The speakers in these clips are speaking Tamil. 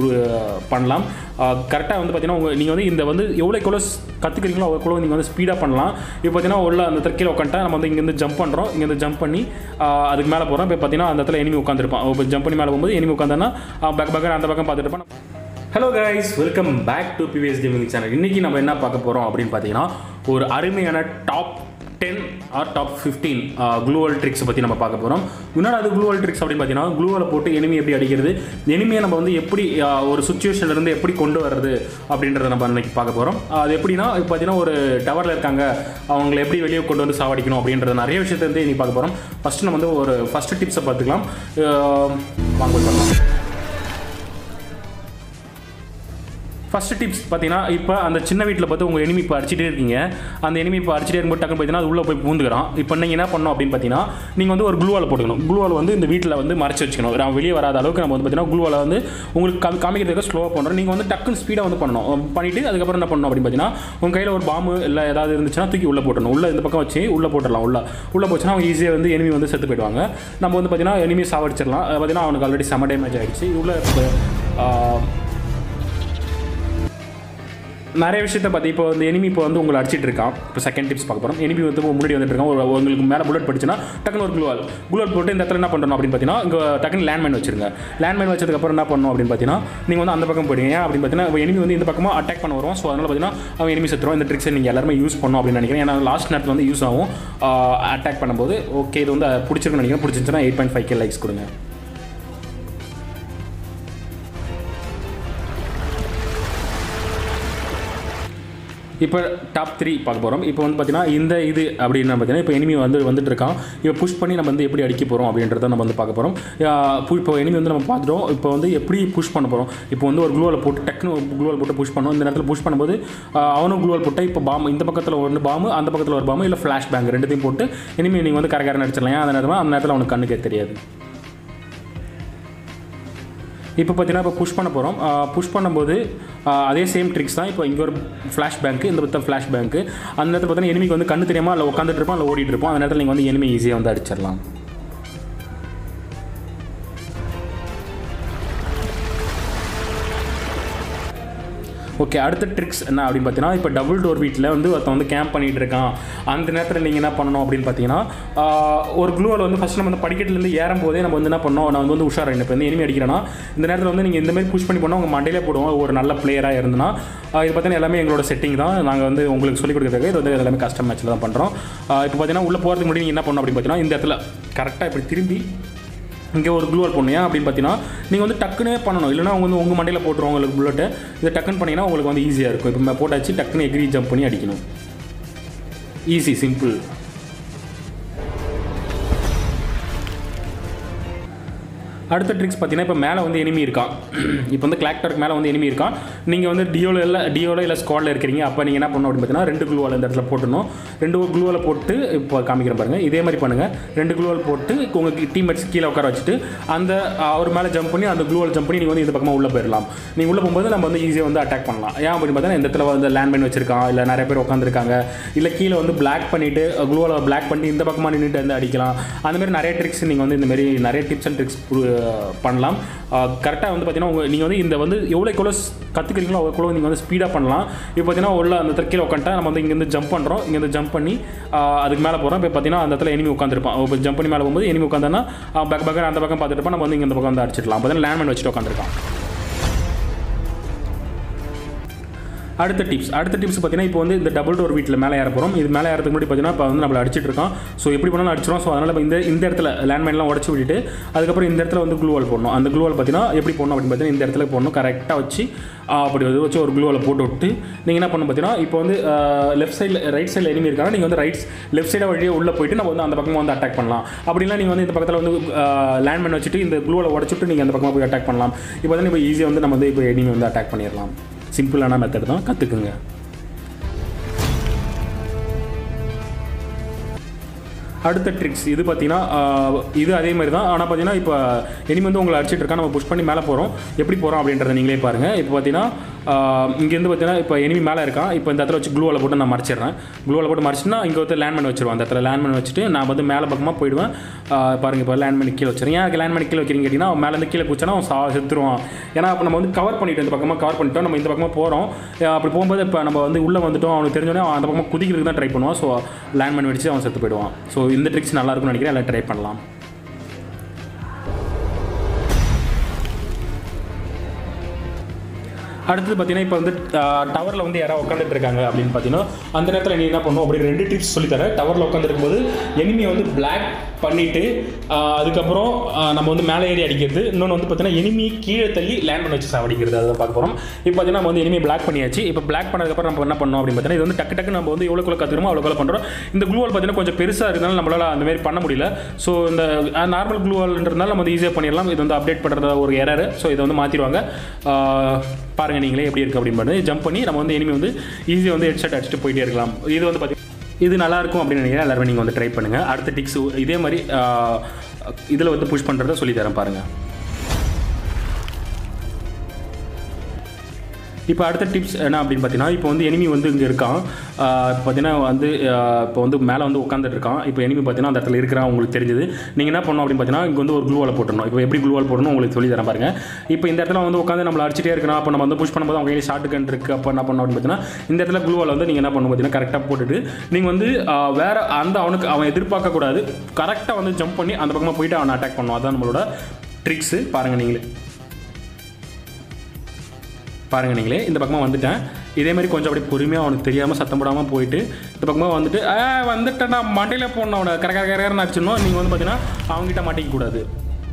பண்ணலாம் கரெக்டாக வந்து பார்த்தீங்கன்னா உங்கள் நீங்கள் வந்து இந்த வந்து எவ்வளோக்கு எவ்வளோ கற்றுக்கிறீங்களோ அவ்வளோ நீங்கள் வந்து ஸ்பீடாக பண்ணலாம் இப்போ பார்த்தீங்கன்னா உள்ள அந்த இடத்துல கீழே உட்காந்துட்டா நம்ம வந்து இங்கேருந்து ஜம்ப் பண்ணுறோம் இங்கேருந்து ஜம்ப் பண்ணி ஆஹ் அதுக்கு மேலே போகிறோம் இப்போ பார்த்தீங்கன்னா அந்த இடத்துல எனிமி உட்காந்துருப்பான் இப்போ ஜம்ப் பண்ணி மேலே போகும்போது எனிமி உட்காந்தானா பேக் பேக் அந்த பக்கம் பார்த்துட்டு இருப்பான் hello guys welcome back to PVS gaming channel இன்றைக்கி நம்ம என்ன பார்க்க போகிறோம் அப்படின்னு பார்த்தீங்கன்னா ஒரு அருமையான top ten or top fifteen gloo wall ட்ரிக்ஸை பற்றி நம்ம பார்க்க போகிறோம் முன்னாடி அது க்ளூவல் ட்ரிக்ஸ் அப்படின்னு பார்த்தீங்கன்னா க்ளூவலை போட்டு எனிமி எப்படி அடிக்கிறது எனிமியை நம்ம வந்து எப்படி ஆஹ், ஒரு சுச்சுவேஷன்ல இருந்து எப்படி கொண்டு வர்றது அப்படின்றத நம்ம இன்னைக்கு பார்க்க போகிறோம் அது எப்படின்னா இப்போ பார்த்தீங்கன்னா ஒரு டவரில் இருக்காங்க அவங்களை எப்படி வெளியே கொண்டு வந்து சாவடிக்கணும் அப்படின்றத நிறைய விஷயத்தை வந்து இன்னைக்கு பார்க்க போகிறோம் ஃபஸ்ட்டு நம்ம வந்து ஒரு ஃபஸ்ட்டு டிப்ஸை பார்த்துக்கலாம் ஆஹ், வாங்க போய் பார்க்கலாம் ஃபஸ்ட்டு டிப்ஸ் பார்த்தீங்கன்னா இப்போ அந்த சின்ன வீட்டில் பார்த்து உங்கள் எனிமி இப்போ அடிச்சிட்டே இருக்கீங்க அந்த எனிமி இப்போ அடிச்சிட்டே இருக்கும்போது டக்குன்னு பார்த்தீங்கன்னா அது உள்ளே போய் பூந்துக்கிறான் இப்போ நீங்கள் என்ன பண்ணணும் அப்படின்னு பார்த்தீங்கன்னா நீங்கள் வந்து ஒரு க்ளூவால் போட்டுக்கணும் க்ளூவால் வந்து இந்த வீட்டில் வந்து மறைச்சு வச்சுக்கணும் நான் வெளியே வராத அளவுக்கு நம்ம வந்து பார்த்தீங்கன்னா க்ளூவால் வந்து உங்களுக்கு காமி காமிக்கிறதுக்கு ஸ்லோவாக பண்ணுறோம் நீங்கள் வந்து டக்குன்னு ஸ்பீடாக வந்து பண்ணணும் பண்ணிவிட்டு அதுக்கப்புறம் என்ன பண்ணணும் அப்படின்னு பார்த்தீங்கன்னா உங்கள் கையில் ஒரு பாம்பு இல்லை ஏதாவது இருந்துச்சுன்னா தூக்கி உள்ளே போட்டணும் உள்ளே இந்த பக்கம் வச்சு உள்ளே போட்டுடலாம் உள்ள உள்ளே போச்சுன்னா அவங்க ஈஸியாக வந்து எனிமி வந்து செத்து போயிடுவாங்க நம்ம வந்து பார்த்தீங்கன்னா எனிமி சாவடிச்சிடலாம் அது பார்த்தீங்கன்னா அவனுக்கு ஆல்ரெடி செம டேமேஜ் ஆகிடுச்சு உள்ள ஆஹ், நிறைய விஷயத்த பார்த்து இப்போ வந்து எனிமி இப்போ வந்து உங்களை அடிச்சிட்டு இருக்கான் இப்போ செகண்ட் டிப்ஸ் பார்க்க போகிறோம் எனிமி வந்து முன்னாடி வந்துட்டு இருக்கான் ஒரு உங்களுக்கு மேலே புல்லட் படிச்சுன்னா டக்குனு ஒரு க்ளூவால் க்ளூவால் போட்டு இந்த இடத்துல என்ன பண்ணணும் அப்படின்னு பார்த்தீங்கன்னா இங்கே டக்குனு லேண்ட்மைன் வச்சிருங்க லேண்ட்மைன் வச்சதுக்கப்புறம் என்ன பண்ணணும் அப்படின்னு பார்த்தீங்கன்னா நீங்கள் வந்து அந்த பக்கம் போயிடுங்க ஏன் அப்படின்னு பார்த்தீங்கன்னா எனிமி வந்து இந்த பக்கமாக அட்டாக் பண்ண வரும் ஸோ அதனால் பார்த்தீங்கன்னா அவன் எனிமி செத்துரும் இந்த ட்ரிக்ஸை நீங்கள் எல்லாருமே யூஸ் பண்ணணும் அப்படின்னு நினைக்கிறேன் ஏன்னா லாஸ்ட் நேரத்தில் வந்து யூஸ் ஆகும் அட்டாக் பண்ணும்போது ஓகே இது வந்து பிடிச்சிருக்குன்னு நினைக்கிறேன் பிடிச்சிருந்துச்சுன்னா eight point five K likes கொடுங்க இப்போ டாப் த்ரீ பார்க்க போகிறோம் இப்போ வந்து பார்த்தீங்கன்னா இந்த இது அப்படின்னு பார்த்தீங்கன்னா இப்போ எனிமி வந்து வந்துட்டு இருக்கான் இப்போ புஷ் பண்ணி நம்ம வந்து எப்படி அடிக்க போகிறோம் அப்படின்றத நம்ம வந்து பார்க்க போகிறோம் இப்போ எனிமி வந்து நம்ம பார்த்துட்டோம் இப்போ வந்து எப்படி புஷ் பண்ண போகிறோம் இப்போ வந்து ஒரு க்ளூவால் போட்டு டக்குனு க்ளூவால் போட்டு புஷ் பண்ணோம் இந்த நேரத்தில் புஷ் பண்ணும்போது ஆஹ், அவனும் க்ளூவால் போட்டால் இப்போ பாம்பு இந்த பக்கத்தில் ஒன்று பாம்பு அந்த பக்கத்தில் ஒரு பாம்பு இல்லை ஃப்ளாஷ் பேங்க் ரெண்டுத்தையும் போட்டு எனிமி நீங்கள் வந்து கரகரன்னு அடிச்சிடலாம் ஏன் அந்த நேரத்தில் அந்த நேரத்தில் அவனுக்கு கண்ணுக்கே தெரியாது இப்போ பார்த்தீங்கன்னா இப்போ புஷ் பண்ண போகிறோம் புஷ் பண்ணும்போது ஆஹ், அதே சேம் ட்ரிக்ஸ் தான் இப்போ இங்கே ஒரு ஃப்ளாஷ் பேங்க் இந்த பக்கம் ஃப்ளாஷ் பேங்க் அந்த நேரத்தில் பார்த்தீங்கன்னா எனிமிக்கு வந்து கண்ணு தெரியாமல் அதில் உட்காந்துட்டு இருப்போம் அதில் ஓடிட்டு இருப்போம் அந்த நேரத்தில் நீங்கள் வந்து எனிமி ஈஸியாக வந்து அடிச்சிடலாம் ஓகே அடுத்த ட்ரிக்ஸ் என்ன அப்படின்னு பார்த்தீங்கன்னா இப்போ டபுள் டோர் வீட்டில் வந்து ஒருத்தன் வந்து கேம்ப் பண்ணிட்டு இருக்கான் அந்த நேரத்தில் நீங்கள் என்ன பண்ணணும் அப்படின்னு பார்த்தீங்கன்னா ஆஹ், ஒரு க்ளூவில் வந்து ஃபஸ்ட் நம்ம வந்து படிக்கட்டுலேருந்து ஏறும் போதே நம்ம வந்து என்ன பண்ணோம் நான் வந்து உஷாரா இப்போ வந்து எனிமி அடிக்கிறேன்னா இந்த நேரத்தில் வந்து நீங்கள் இந்த மாதிரி புஷ் பண்ணி போனால் உங்கள் மண்டையிலே போடுவோம் ஒரு நல்ல பிளேயராக இருந்தனா ஆஹ், இது பார்த்தீங்கன்னா எல்லாமே எங்களோட செட்டிங் தான் நாங்கள் வந்து உங்களுக்கு சொல்லிக் கொடுக்குறதுக்கு இது வந்து எல்லாமே கஸ்டம் மேட்ச்சில் தான் பண்ணுறோம் இப்போ பார்த்தீங்கன்னா உள்ளே போகிறதுக்கு முன்னாடி நீங்கள் என்ன பண்ணணும் அப்படின்னு பார்த்தீங்கன்னா இந்த இடத்துல கரெக்டாக இப்படி திரும்பி இங்கே ஒரு க்ளூவல் பண்ணும் ஏன் அப்படின்னு பார்த்தீங்கன்னா நீங்கள் வந்து டக்குனே பண்ணணும் இல்லைனா அவங்க வந்து உங்கள் மண்டையில் போட்டுருவோம் உங்களுக்கு புல்லட்டு இதை டக்குன்னு பண்ணிங்கன்னா உங்களுக்கு வந்து ஈஸியாக இருக்கும் இப்போ போட்டாச்சு டக்குன்னு எக்ரி ஜம்ப் பண்ணி அடிக்கணும் ஈஸி சிம்பிள் அடுத்த ட்ரிக்ஸ் பார்த்தீங்கன்னா இப்போ மேலே வந்து எனிமி இருக்கான் இப்போ வந்து கிளாக்டருக்கு மேலே வந்து எனிமி இருக்கான் நீங்கள் வந்து டியோவில் இல்லை டியோவில் இல்லை ஸ்குவாடில் இருக்கிறீங்க அப்போ நீங்கள் என்ன பண்ணணும் அப்படின்னு பார்த்தீங்கன்னா ரெண்டு க்ளூவால் இந்த இடத்துல போட்டணும் ரெண்டு க்ளூவால் போட்டு இப்போ காமிக்கிறேன் பாருங்கள் இதே மாதிரி பண்ணுங்கள் ரெண்டு க்ளூவால் போட்டு உங்கள் டீம்மேட்ஸ் கீழே உட்கார வச்சுட்டு அந்த அவர் மேலே ஜம்ப் பண்ணி அந்த க்ளூவால் ஜம்ப் பண்ணி நீங்கள் வந்து இந்த பக்கமாக உள்ளே போயிடலாம் நீங்கள் உள்ளே போகும்போது நம்ம வந்து ஈஸியாக வந்து அட்டாக் பண்ணலாம் ஏன் அப்படின்னு பார்த்தீங்கன்னா இந்த இடத்துல வந்து லேண்ட்மைன் வச்சிருக்கான் இல்லை நிறைய பேர் உட்காந்துருக்காங்க இல்லை கீழே வந்து பிளாக் பண்ணிவிட்டு க்ளூவால் பிளாக் பண்ணி இந்த பக்கமாக நின்றுட்டு வந்து அடிக்கலாம் அந்த மாதிரி நிறைய ட்ரிக்ஸ் நீங்கள் வந்து இந்த மாதிரி நிறைய டிப்ஸ் அண்ட் ட்ரிக்ஸ் பண்ணலாம் கரெக்டாக வந்து பார்த்தீங்கன்னா உங்கள் நீங்கள் வந்து இந்த வந்து எவ்வளோக்கு எவ்வளோ கற்றுக்கிறீங்களோ அவ்வளோ நீங்கள் வந்து ஸ்பீடாக பண்ணலாம் இப்போ பார்த்தீங்கன்னா உள்ள அந்த இடத்துல கீழே உட்காந்துட்டா நம்ம வந்து இங்கேருந்து ஜம்ப் பண்ணுறோம் இங்கேருந்து ஜம்ப் பண்ணி ஆஹ், அதுக்கு மேலே போகிறோம் இப்போ பார்த்தீங்கன்னா அந்த இடத்துல எனிமி உட்காந்துருப்பான் இப்போ ஜம்ப் பண்ணி மேலே போகும்போது எனிமி உட்காந்தானா பேக் பேக் அந்த பக்கம் பார்த்துட்டு இருப்பான், நம்ம வந்து இங்க இந்த பக்கம் வந்து அடிச்சிடலாம் பார்த்தீங்கன்னா லேண்ட்மேன் வச்சுட்டு உட்காந்துருக்கான் அடுத்த டிப்ஸ் அடுத்த டிப்ஸ் பார்த்தீங்கன்னா இப்போ வந்து இந்த டபுள் டோர் வீட்டில் மேலே ஏற போகிறோம் இது மேலே ஏறதுக்கு முன்னாடி பார்த்தீங்கன்னா இப்போ வந்து நம்மளை அடிச்சிட்டு இருக்கோம் ஸோ எப்படி பண்ணாலும் அடிச்சிடும் ஸோ அதனால் இப்போ இந்த இந்த இடத்துல லேண்ட்மைன்லாம் உடச்சி விட்டுட்டு அதுக்கப்புறம் இந்த இடத்துல வந்து க்ளூவால் போடணும் அந்த க்ளூவால் பார்த்தீங்கன்னா எப்படி போடணும் அப்படின்னு பார்த்தீங்கன்னா இந்த இடத்துல போடணும் கரெக்டாக வச்சு ஆ, அப்படி வந்து வச்சு ஒரு க்ளூவால் போட்டு விட்டு நீங்கள் என்ன பண்ணணும் பார்த்தீங்கன்னா இப்போ வந்து லெஃப்ட் சைடில் ரைட் சைடில் எனிமி இருக்காங்க நீங்கள் வந்து ரைட் லெஃப்ட் சைடாக வழியே உள்ளே போயிட்டு நம்ம வந்து அந்த பக்கமாக வந்து அட்டாக் பண்ணலாம் அப்படின்னா நீங்கள் வந்து இந்த பக்கத்தில் வந்து லேண்ட்மைன் வச்சுட்டு இந்த க்ளூவால் உடச்சிட்டு நீங்கள் அந்த பக்கமாக போய் அட்டாக் பண்ணலாம் இப்போ வந்து இப்போ ஈஸியாக வந்து நம்ம வந்து இப்போ எனிமி வந்து அட்டாக் பண்ணிடலாம் சிம்பிளான மெத்தட் தான் கற்றுக்குங்க அடுத்த ட்ரிக்ஸ் இது பார்த்தீங்கன்னா ஆஹ், இது அதே மாதிரி தான் ஆனால் பார்த்தீங்கன்னா இப்போ எனிமி வந்து உங்களை அடிச்சிட்டு இருக்கா நம்ம புஷ் பண்ணி மேலே போகிறோம் எப்படி போகிறோம் அப்படின்றத நீங்களே பாருங்கள் இப்போ பார்த்தீங்கன்னா இங்கேருந்து பார்த்தீங்கன்னா இப்போ எனிமி மேலே இருக்கான் இப்போ இந்த இடத்துல வச்சு க்ளூவில் போட்டு நான் மறைச்சிடுறேன் க்ளூவில் போட்டு மறைச்சினா இங்கே வந்து லேண்ட்மேன் வச்சிருவேன் அந்த இடத்துல லேண்ட்மேன் வச்சுட்டு நான் வந்து மேலே பக்கமாக போயிடுவேன் ஆஹ் பாருங்க இப்போ லேண்ட்மேன் கீழே வச்சிருக்கேன் ஏன் லேண்ட்மேன் கீழே வைக்கிறீங்க கேட்டிங்கன்னா அவன் மேலேருந்து கீழே குச்சினா அவன் சா செத்துருவான் ஏன்னா அப்போ நம்ம வந்து கவர் பண்ணிட்டோம் இந்த பக்கமாக கவர் பண்ணிட்டோம் நம்ம இந்த பக்கமாக போகிறோம் அப்படி போகும்போது இப்போ நம்ம வந்து உள்ளே வந்துட்டோம் அவனுக்கு தெரிஞ்சோடனே அவன் அந்த பக்கமாக குதிக்கிறதுக்கு தான் ட்ரை பண்ணுவான் ஸோ லேண்ட்மேன் வெடிச்சு அவன் செத்து போயிடுவான் ஸோ இந்த ட்ரிக்ஸ் நல்லா இருக்கும்னு நினைக்கிறேன் எல்லாம் ட்ரை பண்ணலாம் அடுத்தது பார்த்தீங்கன்னா இப்போ வந்து டவரில் வந்து யாராவது உட்காந்துட்டு இருக்காங்க அப்படின்னு பார்த்தீங்கன்னா அந்த நேரத்தில் நீ என்ன பண்ணும் அப்படி ரெண்டு டிப்ஸ் சொல்லித்தரேன் டவரில் உட்காந்துருக்கும்போது எனிமி வந்து பிளாக் பண்ணிவிட்டு அதுக்கப்புறம் ஆஹ் நம்ம வந்து மேலே ஏறி அடிக்கிறது இன்னொன்று வந்து பார்த்தீங்கன்னா எனிமி கீழே தள்ளி லேண்ட் பண்ணி வச்சு சாவடிக்கிறது அதை பார்க்க போகிறோம் இப்போ பார்த்தீங்கன்னா நம்ம வந்து எனிமி பிளாக் பண்ணியாச்சு இப்போ பிளாக் பண்ணதுக்கப்புறம் நம்ம என்ன பண்ணோம் அப்படின்னு பார்த்தீங்கன்னா இது வந்து டக்கு டக்கு நம்ம வந்து எவ்வளோக்குள்ள கற்றுக்கிறோமோ அவ்வளோக்குள்ள பண்ணுறோம் இந்த க்ளூவால் பார்த்தீங்கன்னா கொஞ்சம் பெருசாக இருந்தாலும் நம்மளால் அந்த மாதிரி பண்ண முடியல ஸோ இந்த நார்மல் க்ளூவால்ன்றதுனால நம்ம வந்து ஈஸியாக பண்ணிடலாம் இது வந்து அப்டேட் பண்ணுறது ஒரு எரர் ஸோ இதை வந்து மாற்றிடுவாங்க பாருங்க நீங்களே எப்படி இருக்குது அப்படின்னு பண்ணி ஜம்ப் பண்ணி நம்ம வந்து இனிமே வந்து ஈஸியாக வந்து ஹெட்செட் அடிச்சுட்டு போயிட்டே இருக்கலாம் இது வந்து பார்த்தீங்கன்னா இது நல்லா இருக்கும் அப்படின்னு நினைக்கிறேன் எல்லாருமே நீங்கள் வந்து ட்ரை பண்ணுங்கள் அடுத்த டிக்ஸ் இதே மாதிரி இதில் வந்து புஷ் பண்ணுறத சொல்லி தரேன் பாருங்கள் இப்போ அடுத்த டிப்ஸ் என்ன அப்படின்னு பார்த்தீங்கன்னா இப்போ வந்து எனிமி வந்து இங்கே இருக்கான் ஆஹ் இப்போ பார்த்தீங்கன்னா வந்து ஆஹ் இப்போ வந்து மேலே வந்து உட்காந்துட்டு இருக்கான் இப்போ எனிமி பார்த்தீங்கன்னா அந்த இடத்துல இருக்கிறான் உங்களுக்கு தெரிஞ்சது நீங்கள் என்ன பண்ணணும் அப்படின்னு பார்த்தீங்கன்னா இங்கே வந்து ஒரு க்ளூவால் போட்டணும் இப்போ எப்படி க்ளூவால் போடணும் உங்களுக்கு சொல்லி தரேன் பாருங்க இப்போ இந்த இடத்துல வந்து உட்காந்து நம்மள அடிச்சிட்டே இருக்கிறான் அப்போ நம்ம வந்து புஷ் பண்ணும்போது அவங்க கையில் ஷார்ட் கன் இருக்குது அப்போ என்ன பண்ணணும் அப்படின்னு பார்த்தீங்கன்னா இந்த இடத்துல க்ளூவால் வந்து நீங்கள் என்ன பண்ணணும் பார்த்தீங்கன்னா கரெக்டாக போட்டுட்டு நீங்கள் வந்து ஆஹ் வேற அந்த அவனுக்கு அவன் எதிர்பார்க்கக்கூடாது கரெக்டாக வந்து ஜம்ப் பண்ணி அந்த பக்கமாக போயிட்டு அவனை அட்டாக் பண்ணும் அதான் நம்மளோட ட்ரிக்ஸு பாருங்கள் நீங்களே பாருங்க நீங்களே இந்த பக்கமாக வந்துட்டேன் இதே மாதிரி கொஞ்சம் அப்படியே பொறுமையாக அவனுக்கு தெரியாமல் சத்தம் போடாமல் போயிட்டு இந்த பக்கமாக வந்துட்டு ஆ வந்துட்டேன் நான் மண்டையில் போடணும் அவனை கர கர கரன்னு அடிச்சிடணும் நீங்கள் வந்து பார்த்தீங்கன்னா அவங்ககிட்ட மாட்டிக்க கூடாது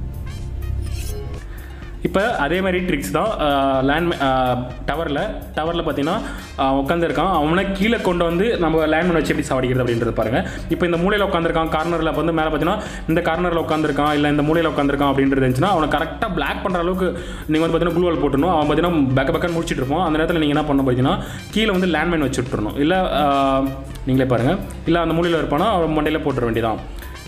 இப்போ அதே மாதிரி ட்ரிக்ஸ் தான் லேண்ட் டவரில் டவரில் பார்த்தீங்கன்னா உட்காந்துருக்கான் அவனை கீழே கொண்டு வந்து நம்ம லேண்ட்மேன் வச்சு எப்படி சாவடிக்கிறது அப்படின்றது பாருங்கள் இப்போ இந்த மூலையில் உட்காந்துருக்கான் கார்னரில் வந்து மேலே பார்த்தீங்கன்னா இந்த கார்னரில் உட்காந்துருக்கான் இல்லை இந்த மூலையில் உட்காந்துருக்கான் அப்படின்றது இருந்துச்சுன்னா அவனை கரெக்டாக பிளாக் பண்ணுற அளவுக்கு நீங்கள் வந்து பார்த்தீங்கன்னா குளூவல் போட்டுணும் அவன் பார்த்தீங்கன்னா பேக்க பேக்கன்னு முடிச்சிட்டு இருப்போம் அந்த நேரத்தில் நீங்கள் என்ன பண்ண பார்த்தீங்கன்னா கீழே வந்து லேண்ட்மேன் வச்சு விட்டுறணும் இல்லை நீங்களே பாருங்கள் இல்லை அந்த மூலையில் இருப்பானா அவன் மண்டையில் போட்டுற வேண்டியதான்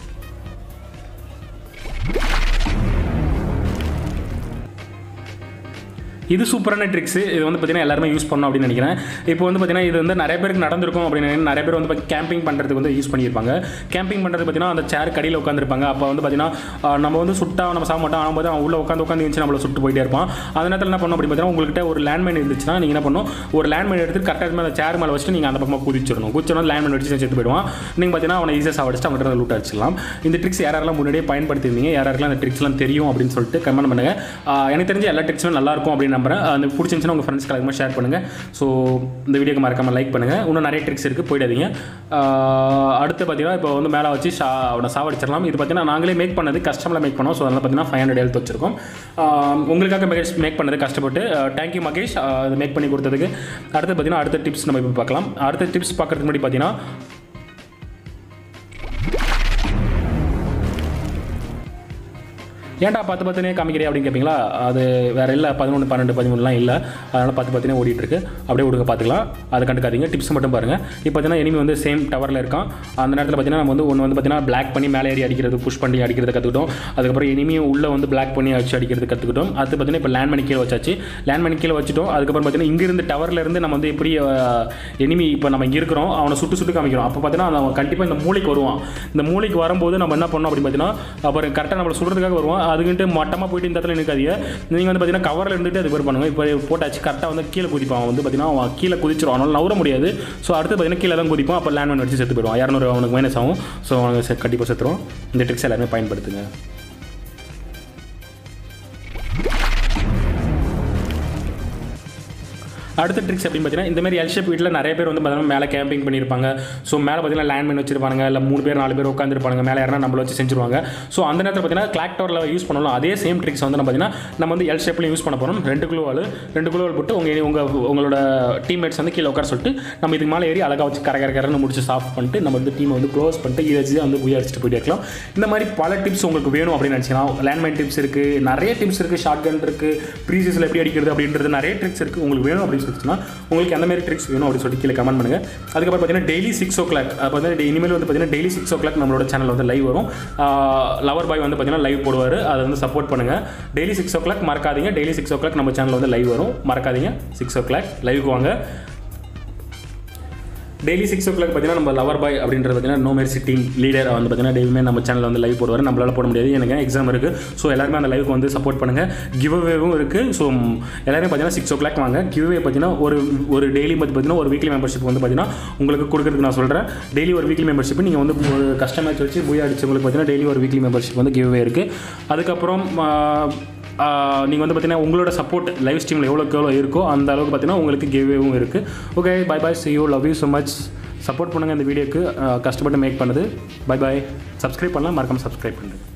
இது சூப்பரான ட்ரிக்ஸ் இது வந்து பார்த்தீங்கன்னா எல்லாருமே யூஸ் பண்ணணும் அப்படின்னு நினைக்கிறேன் இப்போ வந்து பார்த்தீங்கன்னா இது வந்து நிறைய பேருக்கு நடந்திருக்கும் அப்படின்னு நினைக்கிறேன். நிறைய பேர் வந்து இப்போ கேம்பிங் பண்ணுறதுக்கு வந்து யூஸ் பண்ணியிருப்பாங்க கேம்பிங் பண்ணுறது பார்த்தீங்கன்னா அந்த சேர் கடியில் உட்காந்துருப்பாங்க அப்போ வந்து பார்த்தீங்கன்னா ஆஹ், நம்ம வந்து சுட்டா நம்ம சாக மாட்டோம் ஆனால் பார்த்து அவன் உள்ள உட்காந்து உட்காந்து இருந்துச்சு நம்மளை சுட்டு போயிட்டே இருப்பான் அந்த நேரத்தில் என்ன பண்ணணும் அப்படின்னு பார்த்தீங்கன்னா உங்கள்கிட்ட ஒரு லேண்ட்மைன் இருந்துச்சுன்னா நீங்கள் என்ன பண்ணணும் ஒரு லேண்ட்மைன் எடுத்து கரெக்டாக அந்த சேர் மேலே வச்சுட்டு நீங்கள் அந்த பக்கமாக குதிச்சிடணும் குதிச்சோன்னா லேண்ட்மைன் வச்சு செத்து போயிடுவான் நீங்கள் பார்த்தீங்கன்னா அவனை ஈஸியாக சாவடிச்சு அவங்ககிட்ட லூட் அடிச்சிடலாம் இந்த ட்ரிக்ஸ் யாரெல்லாம் முன்னாடியே பயன்படுத்தியிருந்தீங்க யாரெல்லாம் அந்த ட்ரிக்ஸ்லாம் தெரியும் அப்படின்னு சொல்லிட்டு கமெண்ட் பண்ணுங்கள் ஆஹ், எனக்கு தெரிஞ்ச எல்லா ட்ரிக்ஸும் நல்லா இருக்கும் அப்படின்னு நம்புறேன் அந்த பிடிச்சிருந்துச்சுன்னா உங்கள் ஃப்ரெண்ட்ஸ்க்கு அதிகமாக ஷேர் பண்ணுங்கள் ஸோ இந்த வீடியோக்கு மறக்காமல் லைக் பண்ணுங்கள் இன்னும் நிறைய ட்ரிக்ஸ் இருக்குது போயிடாதீங்க ஆஹ், அடுத்து பார்த்தீங்கன்னா இப்போ வந்து மேலே வச்சு ஷா அவனை சாவடிச்சிடலாம் இது பார்த்தீங்கன்னா நாங்களே மேக் பண்ணது கஸ்டமில் மேக் பண்ணோம் ஸோ அதனால் பார்த்தீங்கன்னா ஃபைவ் ஹண்ட்ரட் ஹெல்த் வச்சிருக்கோம் ஆஹ், உங்களுக்காக மகேஷ் மேக் பண்ணது கஷ்டப்பட்டு தேங்க்யூ மகேஷ் ஆஹ், இது மேக் பண்ணி கொடுத்ததுக்கு அடுத்து பார்த்தீங்கன்னா அடுத்த டிப்ஸ் நம்ம இப்போ பார்க்கலாம் அடுத்த டிப்ஸ் பார்க்கறதுக்கு முன்னாடி பார்த்தீங்கன்னா ஏன்டா பத்து பத்துனே காமிக்கிறே அப்படின்னு கேட்பீங்களா அது வேறு இல்லை பதினொன்று பன்னெண்டு பதிமூணுலாம் இல்லை அதனால் பத்து பத்துனே ஓடிட்டு இருக்கு அப்படியே விடுங்க பார்த்துக்கலாம் அதை கண்டுக்காதீங்க டிப்ஸ் மட்டும் பாருங்கள் இப்போ பார்த்தீங்கன்னா எனிமி வந்து சேம் டவரில் இருக்கான் அந்த நேரத்தில் பார்த்தீங்கன்னா நம்ம வந்து ஒன்று வந்து பார்த்தீங்கன்னா பிளாக் பண்ணி மேலே ஏறி அடிக்கிறது புஷ் பண்ணி அடிக்கிறது கற்றுக்கிட்டோம் அதுக்கப்புறம் எனிமியும் உள்ளே வந்து பிளாக் பண்ணி வச்சு அடிக்கிறது கற்றுக்கிட்டோம் அது பார்த்தீங்கன்னா இப்போ லேண்ட் பண்ணி கீழே வச்சாச்சு லேண்ட் பண்ணி கீழே வச்சுட்டோம் அதுக்கப்புறம் பார்த்தீங்கன்னா இங்கிருந்து டவரில் இருந்து நம்ம வந்து எப்படி எனிமி இப்போ நம்ம இங்கே இருக்கிறோம் அவனை சுட்டு சுட்டு காமிக்கிறோம் அப்போ பார்த்தீங்கன்னா அவன் கண்டிப்பாக இந்த மூளைக்கு வருவான் இந்த மூளைக்கு வரும்போது நம்ம என்ன பண்ணோம் அப்படின்னு பார்த்தீங்கன்னா அப்புறம் கரெக்டாக நம்மளை சுடுறதுக்காக வருவான் அதுக்கிட்டு மட்டமாக போயிட்டு இந்த இடத்துல நிற்காதீங்க நீங்கள் வந்து பார்த்தீங்கன்னா கவரில் இருந்துட்டு அது பேர் பண்ணுங்க இப்போ போட்டாச்சு கரெக்டாக வந்து கீழே குதிப்பான் அவன் வந்து பார்த்தீங்கன்னா அவன் கீழே குதிச்சிரும் அவனால் நவர முடியாது ஸோ அடுத்து பார்த்தீங்கன்னா கீழே தான் குதிப்பான் அப்போ லேண்ட் வச்சு செத்து போயிடுவான் இரநூறு அவனுக்கு மைனஸ் ஆகும் ஸோ அவனுக்கு கண்டிப்பாக செத்துரும் இந்த ட்ரிக்ஸ் எல்லாருமே பயன்படுத்துங்க அடுத்த ட்ரிக்ஸ் அப்படின்னு பார்த்தீங்கன்னா இந்த மாதிரி எல் ஷேப் வீட்டில் நிறைய பேர் வந்து பார்த்தீங்கன்னா மேலே கேம்பிங் பண்ணியிருப்பாங்க ஸோ மேலே பார்த்தீங்கன்னா லேண்ட் பண்ணி வச்சிருப்பாங்க இல்லை மூணு பேர் நாலு பேர் உட்காந்துருப்பாங்க மேலே யாரா நம்மள வச்சு செஞ்சுருவாங்க ஸோ அந்த நேரத்தில் பார்த்தீங்கன்னா கிளாக் டவரில் யூஸ் பண்ணலாம் அதே சேம் ட்ரிக்ஸ் வந்து நம்ம பார்த்தீங்கன்னா நம்ம வந்து எல் ஷேப்லையும் யூஸ் பண்ண போகிறோம் ரெண்டு குழுவால் ரெண்டு குழுவால் போட்டு உங்கள் உங்கள் உங்களோட டீம்மேட்ஸ் வந்து கீழே உட்கார சொல்லிட்டு நம்ம இதுக்கு மேலே ஏறி அழகாக வச்சு கர கர கரன்னு முடிச்சு சாஃப்ட் பண்ணிட்டு நம்ம வந்து டீமை வந்து க்ளோஸ் பண்ணிட்டு இதை வச்சு வந்து உயர் அடிச்சுட்டு போயிட்டே இருக்கலாம் இந்த மாதிரி பல டிப்ஸ் உங்களுக்கு வேணும் அப்படின்னு நினச்சிங்கன்னா லேண்ட்மைன் டிப்ஸ் இருக்குது நிறைய டிப்ஸ் இருக்குது ஷார்ட் கன் இருக்குது ப்ரீசஸில் எப்படி அடிக்கிறது அப்படின்றது நிறைய ட்ரிக்ஸ் இருக்குது உங்களுக்கு வேணும் அப்படின்னு டீடைல்ஸ் இருந்துச்சுன்னா உங்களுக்கு எந்த மாதிரி ட்ரிக்ஸ் வேணும் அப்படின்னு சொல்லிட்டு கீழே கமெண்ட் பண்ணுங்கள் அதுக்கப்புறம் பார்த்தீங்கன்னா டெய்லி சிக்ஸ் ஓ கிளாக் அப்போ வந்து இனிமேல் வந்து பார்த்தீங்கன்னா டெய்லி சிக்ஸ் ஓ கிளாக் நம்மளோட சேனல் வந்து லைவ் வரும் லவர் பாய் வந்து பார்த்தீங்கன்னா லைவ் போடுவார் அதை வந்து சப்போர்ட் பண்ணுங்கள் டெய்லி சிக்ஸ் ஓ கிளாக் மறக்காதீங்க டெய்லி சிக்ஸ் ஓ கிளாக் நம்ம சேனல் வந்து லைவ் வரும் மறக்காதீங்க சிக்ஸ் ஓ கிளாக் லைவுக்கு வாங்க டெய்லி சிக்ஸ் ஓ கிளாக் பார்த்தீங்கன்னா நம்ம லவர் பாய் அப்படின்றது பார்த்தீங்கன்னா நோ மெர்சி டீம் லீடர் வந்து பார்த்தீங்கன்னா டெய்லியுமே நம்ம சேனல் வந்து லைவ் போடுவார் நம்மளால போட முடியாது எனக்கு எக்ஸாம் இருக்குது ஸோ எல்லாருமே அந்த லைவுக்கு வந்து சப்போர்ட் பண்ணுங்கள் கிவ் அவேவும் இருக்குது ஸோ எல்லாருமே பார்த்தீங்கன்னா சிக்ஸ் ஓ கிளாக் வாங்க கிவ் அவே பார்த்தீங்கன்னா ஒரு ஒரு டெய்லி வந்து பார்த்தீங்கன்னா ஒரு வீக்லி மெம்பர்ஷிப் வந்து பார்த்தீங்கன்னா உங்களுக்கு கொடுக்குறதுக்கு நான் சொல்கிறேன் டெய்லி ஒரு வீக்லி மெம்பர்ஷிப் நீங்கள் வந்து ஒரு கஸ்டமர்ஸ் வச்சு புயா அடிச்சவங்களுக்கு பார்த்தீங்கன்னா டெய்லி ஒரு வீக்லி மெம்பர்ஷிப் வந்து கிவ் அவே இருக்குது அதுக்கப்புறம் நீங்கள் வந்து பார்த்தீங்கன்னா உங்களோட சப்போர்ட் லைவ் ஸ்ட்ரீமில் எவ்வளோக்கு எவ்வளோ இருக்கோ அந்த அளவுக்கு பார்த்தீங்கன்னா உங்களுக்கு கிவ்வேவும் இருக்குது okay bye bye see you love you so much support பண்ணுங்கள் இந்த வீடியோக்கு கஷ்டப்பட்டு மேக் பண்ணுது பை பை சப்ஸ்கிரைப் பண்ணலாம் மறக்காம சப்ஸ்கிரைப் பண்ணுங்கள்